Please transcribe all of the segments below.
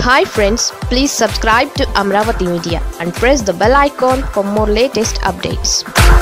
hi friends please subscribe to Amaravati media and press the bell icon for more latest updates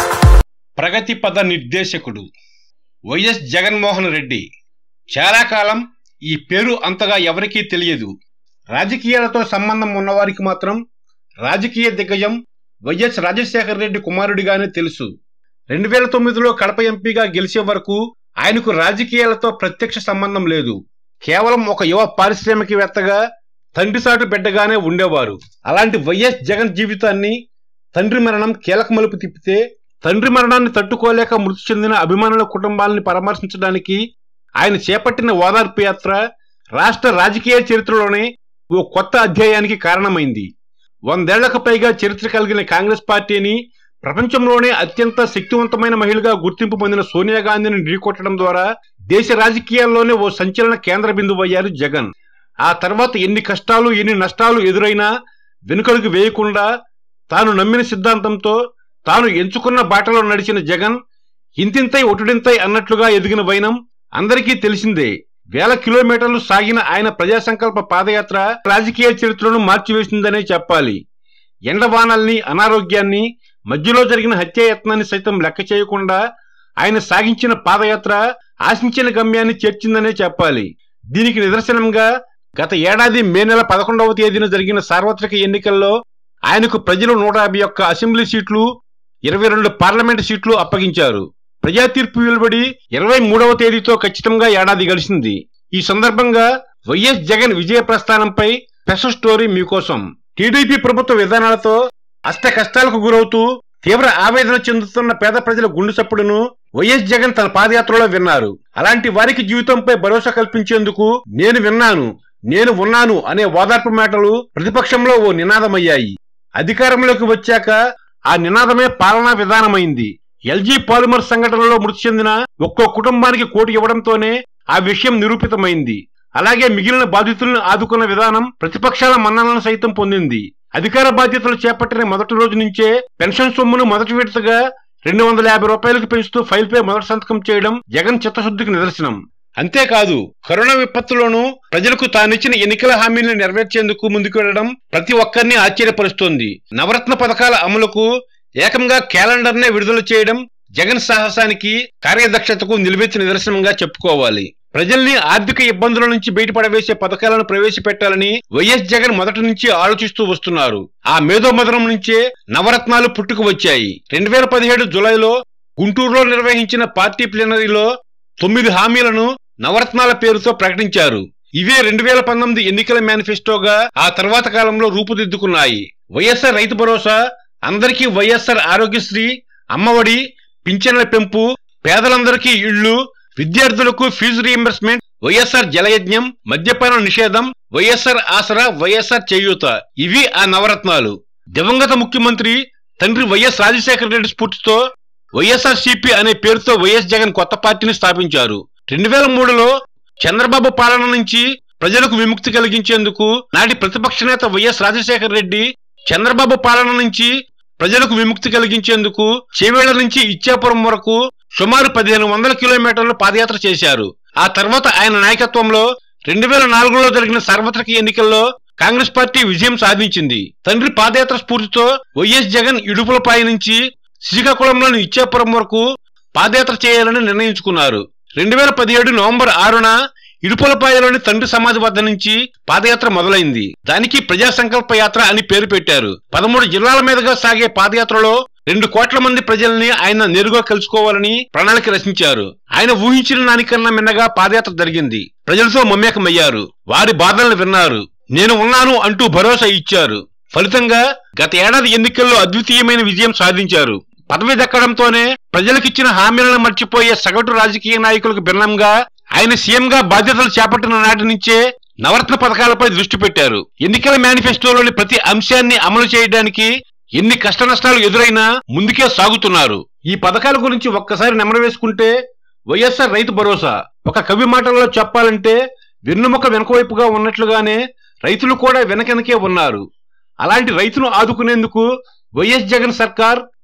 ప్రగతి పద నిర్దేశకుడు YS Jaganmohan Reddy చాలా కాలం ఈ పేరు అంతగా ఎవరికీ తెలియదు రాజకీయాలతో సంబంధం ఉన్నవారికి మాత్రం రాజకీయ దిగ్గజం వైఎస్ రాజశేఖర రెడ్డి కుమారుడిగానే తెలుసు రెండు వేల తొమ్మిదిలో కడప ఎంపీగా గెలిచే వరకు ఆయనకు రాజకీయాలతో ప్రత్యక్ష సంబంధం లేదు కేవలం ఒక యువ పారిశ్రామికవేత్తగా తండ్రి సాటు బిడ్డగానే ఉండేవారు అలాంటి వైఎస్ జగన్ జీవితాన్ని తండ్రి మరణం కీలక మలుపు తిప్పితే తండ్రి మరణాన్ని తట్టుకోలేక మృతి చెందిన అభిమానుల కుటుంబాలని పరామర్శించడానికి ఆయన చేపట్టిన ఓదార్పు యాత్ర రాష్ట్ర రాజకీయ చరిత్రలోనే ఓ కొత్త అధ్యాయానికి కారణమైంది వందేళ్లకు పైగా చరిత్ర కలిగిన కాంగ్రెస్ పార్టీని ప్రపంచంలోనే అత్యంత శక్తివంతమైన మహిళగా గుర్తింపు పొందిన సోనియా గాంధీని ఢీకొట్టడం ద్వారా దేశ రాజకీయాల్లోనే ఓ సంచలన కేంద్ర బిందువు అయ్యారు జగన్ ఆ తర్వాత ఎన్ని కష్టాలు ఎన్ని నష్టాలు ఎదురైనా వెనుకడుగు వేయకుండా తాను నమ్మిన సిద్ధాంతంతో తాను ఎంచుకున్న బాటలో నడిచిన జగన్ ఇంతింతై ఒటుడింతై అన్నట్లుగా ఎదిగిన వైనం అందరికీ తెలిసిందే వేల కిలోమీటర్లు సాగిన ఆయన ప్రజా సంకల్ప పాదయాత్ర రాజకీయ చరిత్రను మార్చివేసిందనే చెప్పాలి ఎండవానల్ని అనారోగ్యాన్ని మధ్యలో జరిగిన హత్యాయత్నాన్ని సైతం లెక్క చేయకుండా ఆయన సాగించిన పాదయాత్ర ఆశించిన గమ్యాన్ని చేర్చిందనే చెప్పాలి దీనికి నిదర్శనంగా గత ఏడాది మే నెల పదకొండవ తేదీన జరిగిన సార్వత్రిక ఎన్నికల్లో ఆయనకు ప్రజలు నూట యాభై ఒక్క అసెంబ్లీ సీట్లు ఇరవై రెండు పార్లమెంటు సీట్లు అప్పగించారు ప్రజా తీర్పు వెలువడి ఇరవై మూడవ తేదీతో ఖచ్చితంగా ఏడాది గడిచింది ఈ సందర్భంగా వైఎస్ జగన్ విజయ ప్రస్థానంపై స్పెషల్ స్టోరీ మీకోసం టీడీపీ ప్రభుత్వ విధానాలతో అష్ట కష్టాలకు గురవుతూ తీవ్ర ఆవేదన చెందుతున్న పేద ప్రజల గుండె చప్పుడును వైఎస్ జగన్ తన పాదయాత్రలో విన్నారు అలాంటి వారికి జీవితంపై భరోసా కల్పించేందుకు నేను విన్నాను నేను ఉన్నాను అనే ఓదార్పు మాటలు ప్రతిపక్షంలో ఓ నినాదమయ్యాయి అధికారంలోకి వచ్చాక ఆ నినాదమే పాలనా విధానమైంది ఎల్జీ పాలిమర్ సంఘటనలో మృతి చెందిన ఒక్కో కుటుంబానికి కోటి ఇవ్వడంతోనే ఆ విషయం నిరూపితమైంది అలాగే మిగిలిన బాధితులను ఆదుకున్న విధానం ప్రతిపక్షాల మన్ననలను సైతం పొందింది అధికార బాధ్యతలు చేపట్టిన మొదటి రోజు నుంచే పెన్షన్ సొమ్మును మొదటి విడతగా రెండు వందల యాభై రూపాయలకు పెంచుతూ ఫైల్పై మొదటి సంతకం చేయడం జగన్ చిత్తశుద్ధికి నిదర్శనం అంతేకాదు కరోనా విపత్తులోనూ ప్రజలకు తానిచ్చిన ఎన్నికల హామీలను నెరవేర్చేందుకు ముందుకు వెళ్లడం ప్రతి ఒక్కరిని ఆశ్చర్యపరుస్తోంది నవరత్న పథకాల అమలుకు ఏకంగా క్యాలెండర్నే విడుదల చేయడం జగన్ సాహసానికి కార్యదక్షతకు నిలువెత్తి నిదర్శనంగా చెప్పుకోవాలి ప్రజల్ని ఆర్థిక ఇబ్బందుల నుంచి బయటపడవేసే పథకాలను ప్రవేశపెట్టాలని వైఎస్ జగన్ మొదటి నుంచి ఆలోచిస్తూ వస్తున్నారు ఆ మేధోమదనం నుంచే నవరత్నాలు పుట్టుకు వచ్చాయి రెండు వేల పదిహేడు జులైలో గుంటూరులో నిర్వహించిన పార్టీ ప్లీనరీలో తొమ్మిది హామీలను నవరత్నాల పేరుతో ప్రకటించారు ఇవే రెండు వేల పంతొమ్మిది ఎన్నికల మేనిఫెస్టోగా ఆ తర్వాత కాలంలో రూపుదిద్దుకున్నాయి వైఎస్ఆర్ రైతు భరోసా అందరికీ వైఎస్ఆర్ ఆరోగ్యశ్రీ అమ్మఒడి పింఛన్ల పెంపు పేదలందరికీ ఇళ్లు విద్యార్థులకు ఫీజు రీఎంబర్స్మెంట్ వైఎస్ఆర్ జలయజ్ఞం మద్యపాన నిషేధం వైఎస్ఆర్ ఆసరా వైఎస్ఆర్ చేయూత ఇవి ఆ నవరత్నాలు దివంగత ముఖ్యమంత్రి తండ్రి వైఎస్ రాజశేఖర రెడ్డి స్ఫూర్తితో వైఎస్ఆర్ సిపి అనే పేరుతో వైఎస్ జగన్ కొత్త పార్టీని స్థాపించారు రెండు వేల మూడులో చంద్రబాబు పాలన నుంచి ప్రజలకు విముక్తి కలిగించేందుకు నాటి ప్రతిపక్ష నేత వైఎస్ రాజశేఖర రెడ్డి చంద్రబాబు పాలన నుంచి ప్రజలకు విముక్తి కలిగించేందుకు చేవేళ్ల నుంచి ఇచ్చాపురం వరకు సుమారు పదిహేను వందల కిలోమీటర్లు పాదయాత్ర చేశారు ఆ తర్వాత ఆయన నాయకత్వంలో రెండు వేల నాలుగులో జరిగిన సార్వత్రిక ఎన్నికల్లో కాంగ్రెస్ పార్టీ విజయం సాధించింది తండ్రి పాదయాత్ర స్ఫూర్తితో వైఎస్ జగన్ ఇడుపులపాయ నుంచి శ్రీకాకుళంలోని ఇచ్చాపురం వరకు పాదయాత్ర చేయాలని నిర్ణయించుకున్నారు రెండు వేల పదిహేడు నవంబర్ ఆరున ఇడుపులపాయలోని తండ్రి సమాధి వద్ద నుంచి పాదయాత్ర మొదలైంది దానికి ప్రజా సంకల్ప యాత్ర అని పేరు పెట్టారు పదమూడు జిల్లాల మీదుగా సాగే పాదయాత్రలో రెండు కోట్ల మంది ప్రజల్ని ఆయన నేరుగా కలుసుకోవాలని ప్రణాళిక రచించారు ఆయన ఊహించిన దానికన్నా మిన్నగా పాదయాత్ర జరిగింది ప్రజలతో మమేకమయ్యారు వారి బాధలను విన్నారు నేను ఉన్నాను అంటూ భరోసా ఇచ్చారు ఫలితంగా గత ఏడాది ఎన్నికల్లో అద్వితీయమైన విజయం సాధించారు పదవి దక్కడంతోనే ప్రజలకిచ్చిన హామీలను మర్చిపోయే సగటు రాజకీయ నాయకులకు భిన్నంగా ఆయన సీఎంగా బాధ్యతలు చేపట్టిన నాటి నుంచే నవరత్న పథకాలపై దృష్టి పెట్టారు ఎన్నికల మేనిఫెస్టోలోని ప్రతి అంశాన్ని అమలు చేయడానికి ఎన్ని కష్ట నష్టాలు ఎదురైనా ముందుకే సాగుతున్నారు ఈ పథకాల గురించి ఒక్కసారి నెమరు వేసుకుంటే వైఎస్ఆర్ రైతు భరోసా ఒక కవి మాటల్లో చెప్పాలంటే వెన్నుముక వెనకవైపుగా ఉన్నట్లుగానే రైతులు కూడా వెనకెనకే ఉన్నారు అలాంటి రైతును ఆదుకునేందుకు వైఎస్ జగన్ సర్కార్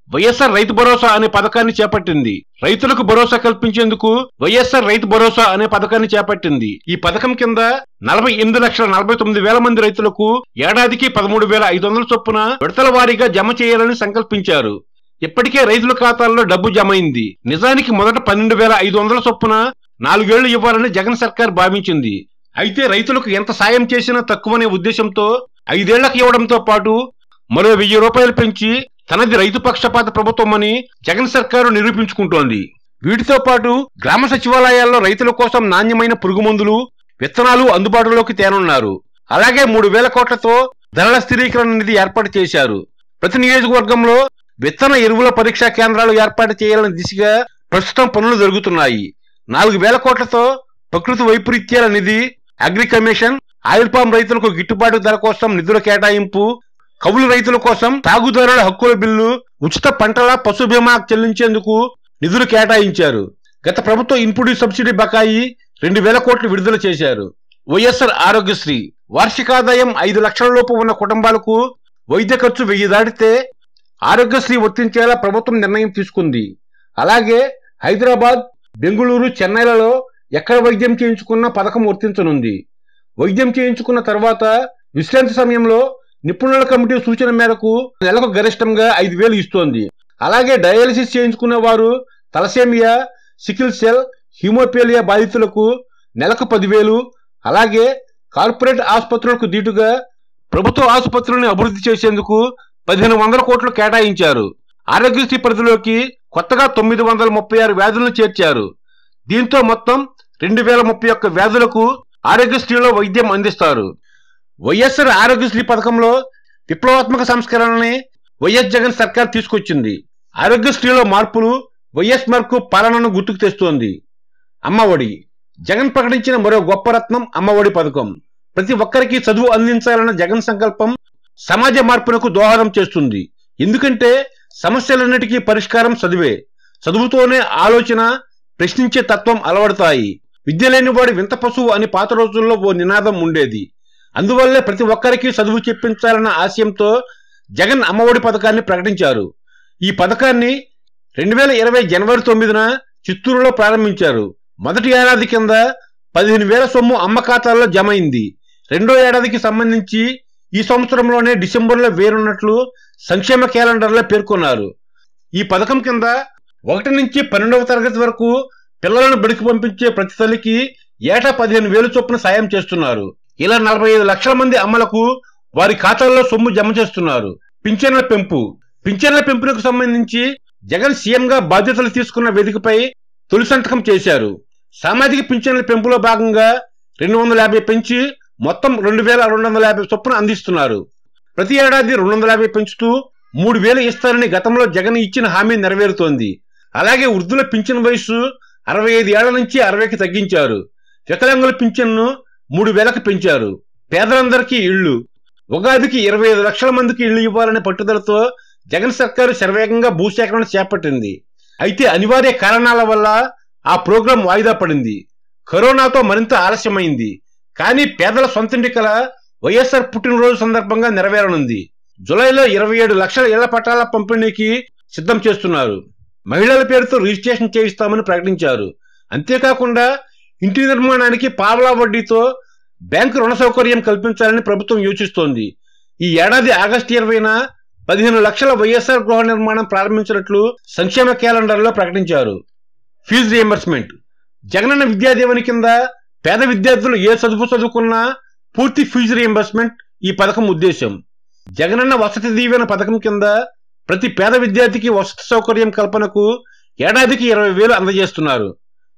వైఎస్ఆర్ రైతు భరోసా అనే పథకాన్ని చేపట్టింది రైతులకు భరోసా కల్పించేందుకు వైఎస్ఆర్ రైతు భరోసా అనే పథకాన్ని చేపట్టింది ఈ పథకం కింద నలభై ఎనిమిది లక్షల నలభై తొమ్మిది వేల మంది రైతులకు ఏడాదికి పదమూడు వేల ఐదు వందల చొప్పున విడతల వారీగా జమ చేయాలని సంకల్పించారు ఇప్పటికే రైతుల ఖాతాల్లో డబ్బు జమ అయింది నిజానికి మొదట పన్నెండు వేల ఐదు వందల చొప్పున నాలుగేళ్లు ఇవ్వాలని జగన్ సర్కార్ భావించింది అయితే రైతులకు ఎంత సాయం చేసినా తక్కువనే ఉద్దేశంతో ఐదేళ్లకు ఇవ్వడంతో పాటు మరో వెయ్యి రూపాయలు పెంచి తనది రైతు పక్షపాత ప్రభుత్వమని జగన్ సర్కారు నిరూపించుకుంటోంది వీటితో పాటు గ్రామ సచివాలయాల్లో రైతుల కోసం నాణ్యమైన పురుగుమందులు విత్తనాలు అందుబాటులోకి తేనున్నారు అలాగే మూడు వేల కోట్లతో ధరల స్థిరీకరణ నిధి ఏర్పాటు చేశారు ప్రతి నియోజకవర్గంలో విత్తన ఎరువుల పరీక్షా కేంద్రాలు ఏర్పాటు చేయాలనే దిశగా ప్రస్తుతం పనులు జరుగుతున్నాయి నాలుగు వేల కోట్లతో ప్రకృతి వైపరీత్యాల నిధి అగ్రి కమిషన్ ఆయిల్ పామ్ రైతులకు గిట్టుబాటు ధర కోసం నిధుల కేటాయింపు కౌలు రైతుల కోసం తాగుదారుల హక్కుల బిల్లు ఉచిత పంటల పశు బీమా చెల్లించేందుకు నిధులు కేటాయించారు గత ప్రభుత్వం ఇన్పుట్ సబ్సిడీ బకాయి రెండు వేల కోట్లు విడుదల చేశారు వైఎస్ఆర్ ఆరోగ్యశ్రీ వార్షికాదాయం ఐదు లక్షల లోపు ఉన్న కుటుంబాలకు వైద్య ఖర్చు వెయ్యి దాటితే ఆరోగ్యశ్రీ వర్తించేలా ప్రభుత్వం నిర్ణయం తీసుకుంది అలాగే హైదరాబాద్ బెంగుళూరు చెన్నైలలో ఎక్కడ వైద్యం చేయించుకున్న పథకం వర్తించనుంది వైద్యం చేయించుకున్న తర్వాత విశ్రాంతి సమయంలో నిపుణుల కమిటీ సూచన మేరకు నెలకు గరిష్టంగా ఐదు వేలు ఇస్తోంది అలాగే డయాలసిస్ చేయించుకున్న వారు తలసేమియా సికిల్ సెల్ హీమోపేలియా బాధితులకు నెలకు పదివేలు అలాగే కార్పొరేట్ ఆసుపత్రులకు దీటుగా ప్రభుత్వ ఆసుపత్రులను అభివృద్ధి చేసేందుకు పదిహేను వందల కోట్లు కేటాయించారు ఆరోగ్యశ్రీ పరిధిలోకి కొత్తగా తొమ్మిది వందల ముప్పై ఆరు వ్యాధులను చేర్చారు దీంతో మొత్తం రెండు వేల ముప్పై ఒక్క వ్యాధులకు ఆరోగ్యశ్రీలో వైద్యం అందిస్తారు వైఎస్ఆర్ ఆరోగ్యశ్రీ పథకంలో విప్లవాత్మక సంస్కరణని వైఎస్ జగన్ సర్కార్ తీసుకొచ్చింది ఆరోగ్యశ్రీలో మార్పులు వైఎస్ మార్కు పాలనను గుర్తుకు తెస్తోంది అమ్మఒడి జగన్ ప్రకటించిన మరో గొప్ప రత్నం అమ్మఒడి పథకం ప్రతి ఒక్కరికి చదువు అందించాలన్న జగన్ సంకల్పం సమాజ మార్పునకు దోహదం చేస్తుంది ఎందుకంటే సమస్యలన్నిటికీ పరిష్కారం చదువే చదువుతోనే ఆలోచన ప్రశ్నించే తత్వం అలవడతాయి విద్య లేనివాడి వింత పశువు అని పాత రోజుల్లో ఓ నినాదం ఉండేది అందువల్లే ప్రతి ఒక్కరికి చదువు చెప్పించాలన్న ఆశయంతో జగన్ అమ్మఒడి పథకాన్ని ప్రకటించారు ఈ పథకాన్ని రెండు వేల ఇరవై జనవరి తొమ్మిదిన చిత్తూరులో ప్రారంభించారు మొదటి ఏడాది కింద పదిహేను వేల సొమ్ము అమ్మ ఖాతాల్లో జమ అయింది రెండో ఏడాదికి సంబంధించి ఈ సంవత్సరంలోనే డిసెంబర్లో వేరున్నట్లు సంక్షేమ క్యాలెండర్లో పేర్కొన్నారు ఈ పథకం కింద ఒకటి నుంచి పన్నెండవ తరగతి వరకు పిల్లలను బడికి పంపించే ప్రతి తల్లికి ఏటా పదిహేను వేలు చొప్పున సాయం చేస్తున్నారు ఇలా నలభై ఐదు లక్షల మంది అమ్మలకు వారి ఖాతాల్లో సొమ్ము జమ చేస్తున్నారు పింఛన్ల పెంపు పింఛన్ల పెంపునకు సంబంధించి జగన్ సీఎంగా బాధ్యతలు తీసుకున్న వేదికపై తొలి సంతకం చేశారు సామాజిక పింఛన్ల పెంపులో భాగంగా రెండు వందల యాభై పెంచి మొత్తం రెండు వేల రెండు వందల యాభై చొప్పున అందిస్తున్నారు ప్రతి ఏడాది రెండు వందల యాభై పెంచుతూ మూడు వేలు ఇస్తారని గతంలో జగన్ ఇచ్చిన హామీ నెరవేరుతోంది అలాగే వృద్ధుల పింఛన్ వయసు అరవై ఐదు ఏళ్ల నుంచి అరవైకి తగ్గించారు వికలాంగుల పింఛన్ను మూడు వేలకు పెంచారు పేదలందరికీ ఇళ్లు ఉగాదికి ఇరవై ఐదు లక్షల మందికి ఇళ్లు ఇవ్వాలనే పట్టుదలతో జగన్ సర్కారు శరవేగంగా భూసేకరణ చేపట్టింది అయితే అనివార్య కారణాల వల్ల ఆ ప్రోగ్రాం వాయిదా పడింది కరోనాతో మరింత ఆలస్యమైంది కానీ పేదల సొంతింటి కల వైఎస్ఆర్ పుట్టినరోజు సందర్భంగా నెరవేరనుంది జులైలో ఇరవై ఏడు లక్షల ఇళ్ల పట్టాల పంపిణీకి సిద్ధం చేస్తున్నారు మహిళల పేరుతో రిజిస్ట్రేషన్ చేయిస్తామని ప్రకటించారు అంతేకాకుండా ఇంటి నిర్మాణానికి పావలా వడ్డీతో బ్యాంకు రుణ సౌకర్యం కల్పించాలని ప్రభుత్వం యోచిస్తోంది ఈ ఏడాది ఆగస్టు ఇరవైన పదిహేను లక్షల వైఎస్ఆర్ గృహ నిర్మాణం ప్రారంభించినట్లు సంక్షేమ క్యాలెండర్లో ప్రకటించారు ఫీజు రియంబర్స్మెంట్ జగనన్న విద్యాదీవెన కింద పేద విద్యార్థులు ఏ చదువు చదువుకున్నా పూర్తి ఫీజు రియంబర్స్మెంట్ ఈ పథకం ఉద్దేశం జగనన్న వసతి దీవెన పథకం కింద ప్రతి పేద విద్యార్థికి వసతి సౌకర్యం కల్పనకు ఏడాదికి ఇరవై వేలు అందజేస్తున్నారు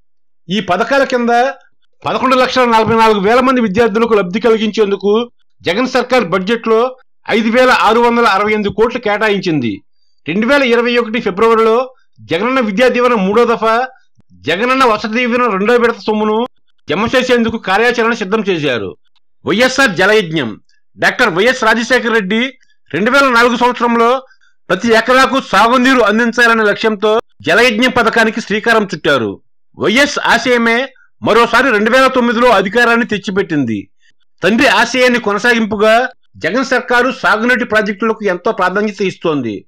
ఈ పథకాల కింద పదకొండు లక్షల నలభై నాలుగు వేల మంది విద్యార్థులకు లబ్ధి కలిగించేందుకు జగన్ సర్కార్ బడ్జెట్లో ఐదు వేల ఆరు వందల అరవై ఎనిమిది కోట్లు కేటాయించింది రెండు వేల ఇరవై ఒకటి ఫిబ్రవరిలో జగనన్న విద్యా దీవెన మూడో దఫా జగనన్న వసతి దీవెన రెండో విడత సొమ్మును జమ చేసేందుకు కార్యాచరణ సిద్ధం చేశారు YSR Jalayagnam doctor YS Rajasekhara Reddy రెండు వేల నాలుగు సంవత్సరంలో ప్రతి ఎకరాకు సాగునీరు అందించాలనే లక్ష్యంతో జలయజ్ఞం పథకానికి శ్రీకారం చుట్టారు వైఎస్ ఆశయమే మరోసారి రెండు వేల తొమ్మిదిలో అధికారాన్ని తెచ్చిపెట్టింది తండ్రి ఆశయాన్ని కొనసాగింపుగా జగన్ సర్కారు సాగునీటి ప్రాజెక్టులకు ఎంతో ప్రాధాన్యత ఇస్తోంది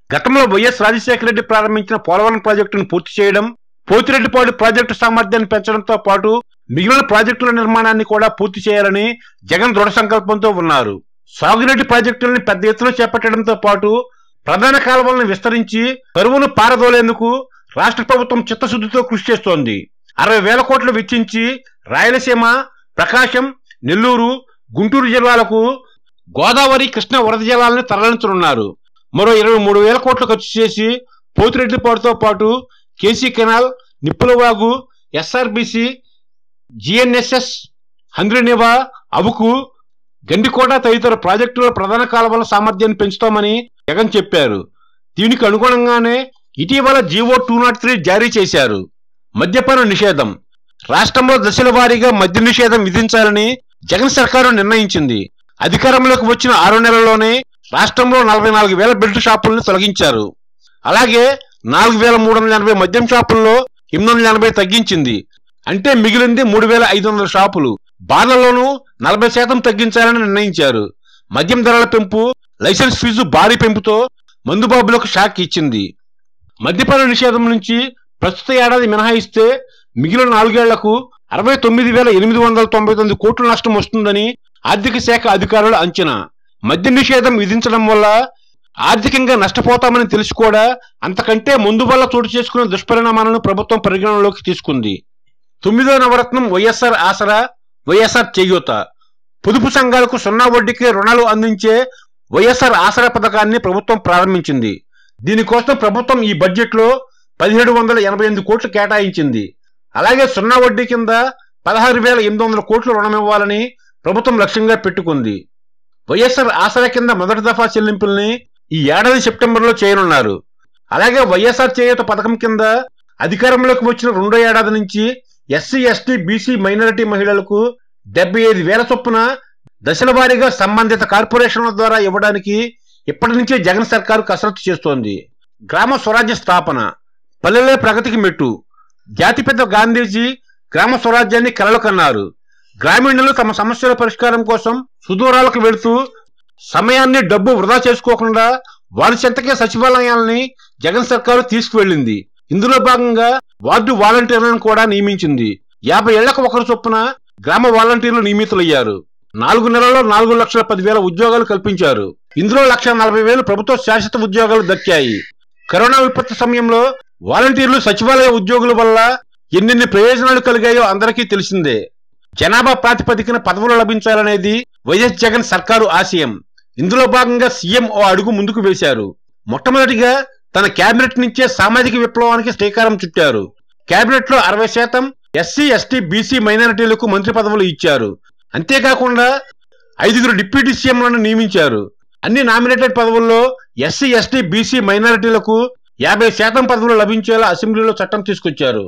గతంలో వైఎస్ రాజశేఖర రెడ్డి ప్రారంభించిన పోలవరం ప్రాజెక్టును పూర్తి చేయడం పోతిరెడ్డిపాడు ప్రాజెక్టు సామర్థ్యాన్ని పెంచడంతో పాటు మిగిలిన ప్రాజెక్టుల నిర్మాణాన్ని కూడా పూర్తి చేయాలని జగన్ దృఢ సంకల్పంతో ఉన్నారు సాగునీటి ప్రాజెక్టులను పెద్ద ఎత్తున చేపట్టడంతో పాటు ప్రధాన కాలువలను విస్తరించి కరువును పారదోలేందుకు రాష్ట్ర ప్రభుత్వం చిత్తశుద్ధితో కృషి చేస్తోంది అరవై వేల కోట్లు వెచ్చించి రాయలసీమ ప్రకాశం నెల్లూరు గుంటూరు జిల్లాలకు గోదావరి కృష్ణ వరద జలాలను తరలించనున్నారు మరో ఇరవై మూడు వేల కోట్లు ఖర్చు చేసి పోతిరెడ్డిపాడుతో పాటు KC canal Nippulavagu SRBC GNSS Handrineeva అబుకు గండికోట తదితర ప్రాజెక్టుల ప్రధాన కాలువల సామర్థ్యాన్ని పెంచుతామని జగన్ చెప్పారు దీనికి అనుగుణంగానే ఇటీవల జీవో టూ నాట్ త్రీ జారీ చేశారు మద్యపాన నిషేధం రాష్ట్రంలో దశల వారీగా మద్య నిషేధం విధించాలని జగన్ సర్కారు నిర్ణయించింది అధికారంలోకి వచ్చిన ఆరు నెలల్లోనే రాష్ట్రంలో నలభై నాలుగు వేల బెల్ట్ షాపులను తొలగించారు అలాగే నాలుగు వేల మూడు వందల ఎనభై మద్యం షాపుల్లో ఎనిమిది వందల ఎనభై తగ్గించింది అంటే మిగిలింది మూడు వేల ఐదు వందల షాపులు బార్లలోనూ నలభై శాతం తగ్గించాలని నిర్ణయించారు మద్యం ధరల పెంపు లైసెన్స్ ఫీజు భారీ పెంపుతో మందుబాబులకు షాక్ ఇచ్చింది మద్యపాన నిషేధం నుంచి ప్రస్తుత ఏడాది మినహాయిస్తే మిగిలిన నాలుగేళ్లకు అరవై తొమ్మిది వేల ఎనిమిది వందల తొంభై తొమ్మిది కోట్ల నష్టం వస్తుందని ఆర్థిక శాఖ అధికారుల అంచనా మద్య నిషేధం విధించడం వల్ల ఆర్థికంగా నష్టపోతామని తెలిసి కూడా అంతకంటే ముందు వల్ల చోటు చేసుకున్న దుష్పరిణామాలను ప్రభుత్వం పరిగణనలోకి తీసుకుంది తొమ్మిదో నవరత్నం వైఎస్ఆర్ ఆసరా వైఎస్ఆర్ చేయూత పొదుపు సంఘాలకు సున్నా వడ్డీకి రుణాలు అందించే వైఎస్ఆర్ ఆసరా పథకాన్ని ప్రభుత్వం ప్రారంభించింది దీనికోసం ప్రభుత్వం ఈ బడ్జెట్లో పదిహేడు వందల ఎనభై ఎనిమిది కోట్లు కేటాయించింది అలాగే సున్నా వడ్డీ కింద పదహారు వేల ఎనిమిది వందల కోట్లు రుణం ఇవ్వాలని ప్రభుత్వం లక్ష్యంగా పెట్టుకుంది వైఎస్ఆర్ ఆసరా కింద మొదటి దఫా చెల్లింపుల్ని ఈ ఏడాది సెప్టెంబర్లో చేయనున్నారు అలాగే వైఎస్ఆర్ చేయూత పథకం కింద అధికారంలోకి వచ్చిన రెండో ఏడాది నుంచి ఎస్సీ ఎస్టీ బీసీ మైనారిటీ మహిళలకు డెబ్బై ఐదు వేల చొప్పున దశల వారీగా సంబంధిత కార్పొరేషన్ల ద్వారా ఇవ్వడానికి ఇప్పటి నుంచే జగన్ సర్కారు కసరత్తు చేస్తోంది గ్రామ స్వరాజ్య స్థాపన పల్లెలే ప్రగతికి మెట్టు జాతిపెద్ద గాంధీజీ గ్రామ స్వరాజ్యాన్ని కలలు కన్నారు గ్రామీణులు తమ సమస్యల పరిష్కారం కోసం సుదూరాలకు వెళుతూ సమయాన్ని డబ్బు వృధా చేసుకోకుండా వారి చెంతకే సచివాలయాల్ని జగన్ సర్కారు తీసుకువెళ్ళింది ఇందులో భాగంగా వార్డు వాలంటీర్లను కూడా నియమించింది యాభై ఏళ్లకు ఒకరు చొప్పున గ్రామ వాలంటీర్లు నియమితులయ్యారు నాలుగు నెలల్లో నాలుగు లక్షల పదివేల ఉద్యోగాలు కల్పించారు ఇందులో లక్ష నలభై వేలు ప్రభుత్వ శాశ్వత ఉద్యోగాలు దక్కాయి కరోనా విపత్తు సమయంలో వాలంటీర్లు సచివాలయ ఉద్యోగుల వల్ల ఎన్నెన్ని ప్రయోజనాలు కలిగాయో అందరికీ తెలిసిందే జనాభా ప్రాతిపదికన పదవులు లభించాలనేది వైఎస్ జగన్ సర్కారు ఆశయం ఇందులో భాగంగా సీఎం ఓ అడుగు ముందుకు వేశారు మొట్టమొదటిగా తన కేబినెట్ నుంచే సామాజిక విప్లవానికి శ్రీకారం చుట్టారు కేబినెట్ లో అరవై శాతం ఎస్సీ ఎస్టీ బీసీ మైనారిటీలకు మంత్రి పదవులు ఇచ్చారు అంతేకాకుండా ఐదుగురు డిప్యూటీ సీఎంలను నియమించారు అన్ని నామినేటెడ్ పదవుల్లో ఎస్సీ ఎస్టీ బీసీ మైనారిటీలకు యాభై శాతం పదవులు లభించేలా అసెంబ్లీలో చట్టం తీసుకొచ్చారు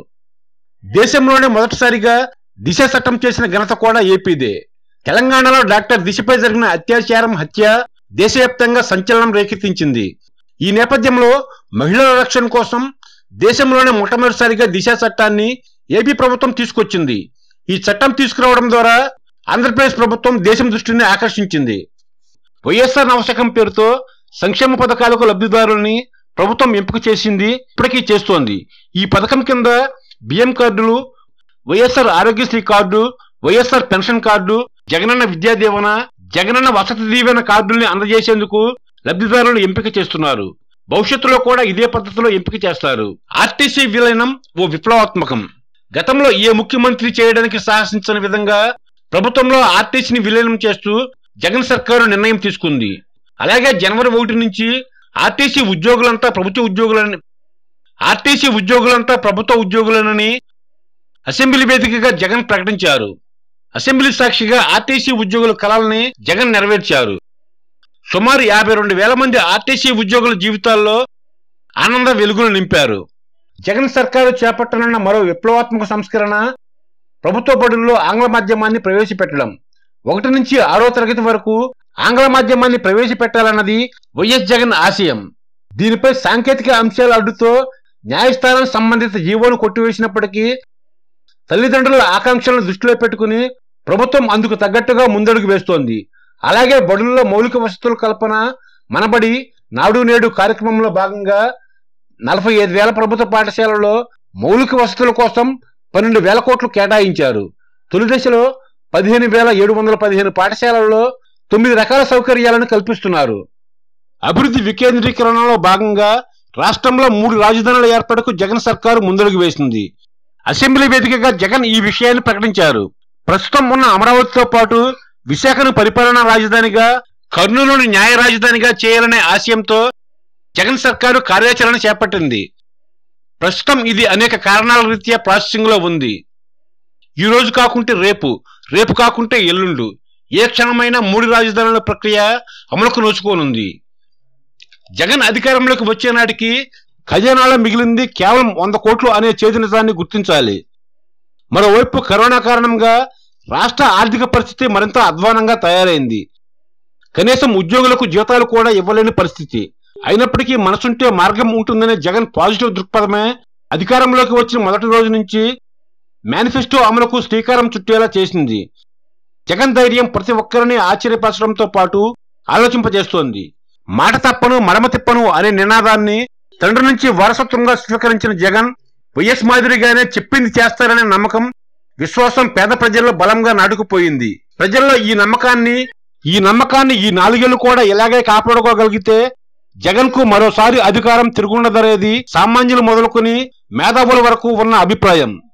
దేశంలోనే మొదటిసారిగా దిశ చట్టం చేసిన ఘనత కూడా ఏపీదే తెలంగాణలో డాక్టర్ దిశపై జరిగిన అత్యాచారం హత్య దేశవ్యాప్తంగా సంచలనం రేకెత్తించింది ఈ నేపథ్యంలో మహిళల రక్షణ కోసం దేశంలోనే మొట్టమొదటిసారిగా దిశ చట్టాన్ని ఏపీ ప్రభుత్వం తీసుకొచ్చింది ఈ చట్టం తీసుకురావడం ద్వారా ఆంధ్రప్రదేశ్ ప్రభుత్వం దేశం దృష్టిని ఆకర్షించింది వైఎస్ఆర్ నవశకం పేరుతో సంక్షేమ పథకాలకు లబ్ధిదారుల్ని ప్రభుత్వం ఎంపిక చేసింది ఇప్పటికీ చేస్తోంది ఈ పథకం కింద బియ్యం కార్డులు YSR Aarogyasri card YSR pension card Jagananna Vidya Deevena Jagananna వసతి దీవెన కార్డుల్ని అందజేసేందుకు లబ్ధిదారులు ఎంపిక చేస్తున్నారు భవిష్యత్తులో కూడా ఇదే పద్ధతిలో ఎంపిక చేస్తారు ఆర్టీసీ విలీనం ఓ విప్లవాత్మకం గతంలో ఏ ముఖ్యమంత్రి చేయడానికి సాహసించని విధంగా ప్రభుత్వంలో ఆర్టీసీని విలీనం చేస్తూ జగన్ సర్కారు నిర్ణయం తీసుకుంది అలాగే జనవరి ఒకటి నుంచి ఆర్టీసీ ఉద్యోగులంతా ప్రభుత్వ ఉద్యోగులని ఆర్టీసీ ఉద్యోగులంతా ప్రభుత్వ ఉద్యోగులనని అసెంబ్లీ వేదికగా జగన్ ప్రకటించారు అసెంబ్లీ సాక్షిగా ఆర్టీసీ ఉద్యోగుల కళల్ని జగన్ నెరవేర్చారు సుమారు యాభై రెండు వేల మంది ఆర్టీసీ ఉద్యోగుల జీవితాల్లో ఆనంద వెలుగులు నింపారు జగన్ సర్కారు చేపట్టనున్న మరో విప్లవాత్మక సంస్కరణ ప్రభుత్వ బడుల్లో ఆంగ్ల మాధ్యమాన్ని ప్రవేశపెట్టడం ఒకటి నుంచి ఆరో తరగతి వరకు ఆంగ్ల మాధ్యమాన్ని ప్రవేశపెట్టాలన్నది వైఎస్ జగన్ ఆశయం దీనిపై సాంకేతిక అంశాల అడ్డుతో న్యాయస్థానం సంబంధిత జీవోను కొట్టివేసినప్పటికీ తల్లిదండ్రుల ఆకాంక్షలను దృష్టిలో పెట్టుకుని ప్రభుత్వం అందుకు తగ్గట్టుగా ముందడుగు వేస్తోంది అలాగే బడుల్లో మౌలిక వసతుల కల్పన మనబడి నాడు నేడు కార్యక్రమంలో భాగంగా నలభై ఐదు వేల ప్రభుత్వ పాఠశాలలో మౌలిక వసతుల కోసం పన్నెండు వేల కోట్లు కేటాయించారు తొలి దశలో పదిహేను వేల ఏడు వందల పదిహేను పాఠశాలల్లో తొమ్మిది రకాల సౌకర్యాలను కల్పిస్తున్నారు అభివృద్ధి వికేంద్రీకరణలో భాగంగా రాష్ట్రంలో మూడు రాజధానుల ఏర్పాటుకు జగన్ సర్కారు ముందడుగు వేసింది అసెంబ్లీ వేదికగా జగన్ ఈ విషయాన్ని ప్రకటించారు ప్రస్తుతం ఉన్న అమరావతితో పాటు విశాఖను పరిపాలనా రాజధానిగా కర్నూలును న్యాయ రాజధానిగా చేయాలనే ఆశయంతో జగన్ సర్కారు కార్యాచరణ చేపట్టింది ప్రస్తుతం ఇది అనేక కారణాల రీత్యా ప్రాసెసింగ్ లో ఉంది ఈ రోజు కాకుంటే రేపు రేపు కాకుంటే ఎల్లుండు ఏ క్షణమైనా మూడు రాజధానుల ప్రక్రియ అమలుకు నోచుకోనుంది జగన్ అధికారంలోకి వచ్చే నాటికి ఖజానాలో మిగిలింది కేవలం వంద కోట్లు అనే చేతి నిజాన్ని గుర్తించాలి మరోవైపు కరోనా కారణంగా రాష్ట్ర ఆర్థిక పరిస్థితి మరింత అధ్వానంగా తయారైంది కనీసం ఉద్యోగులకు జీతాలు కూడా ఇవ్వలేని పరిస్థితి అయినప్పటికీ మనసుంటే మార్గం ఉంటుందనే జగన్ పాజిటివ్ దృక్పథమే అధికారంలోకి వచ్చిన మొదటి రోజు నుంచి మేనిఫెస్టో అమలుకు శ్రీకారం చుట్టేలా చేసింది జగన్ ధైర్యం ప్రతి ఒక్కరిని ఆశ్చర్యపరచడంతో పాటు ఆలోచింపజేస్తోంది మాట తప్పను మడమ తిప్పను అనే నినాదాన్ని తండ్రి నుంచి వారసత్వంగా స్వీకరించిన జగన్ వైఎస్ మాదిరిగానే చెప్పింది చేస్తారనే నమ్మకం విశ్వాసం పేద ప్రజల్లో బలంగా నాటుకుపోయింది ప్రజల్లో ఈ నమ్మకాన్ని ఈ నమ్మకాన్ని ఈ నాలుగేళ్లు కూడా ఇలాగే కాపాడుకోగలిగితే జగన్ కు మరోసారి అధికారం తిరుగుండదనేది సామాన్యులు మొదలుకొని మేధావుల వరకు ఉన్న అభిప్రాయం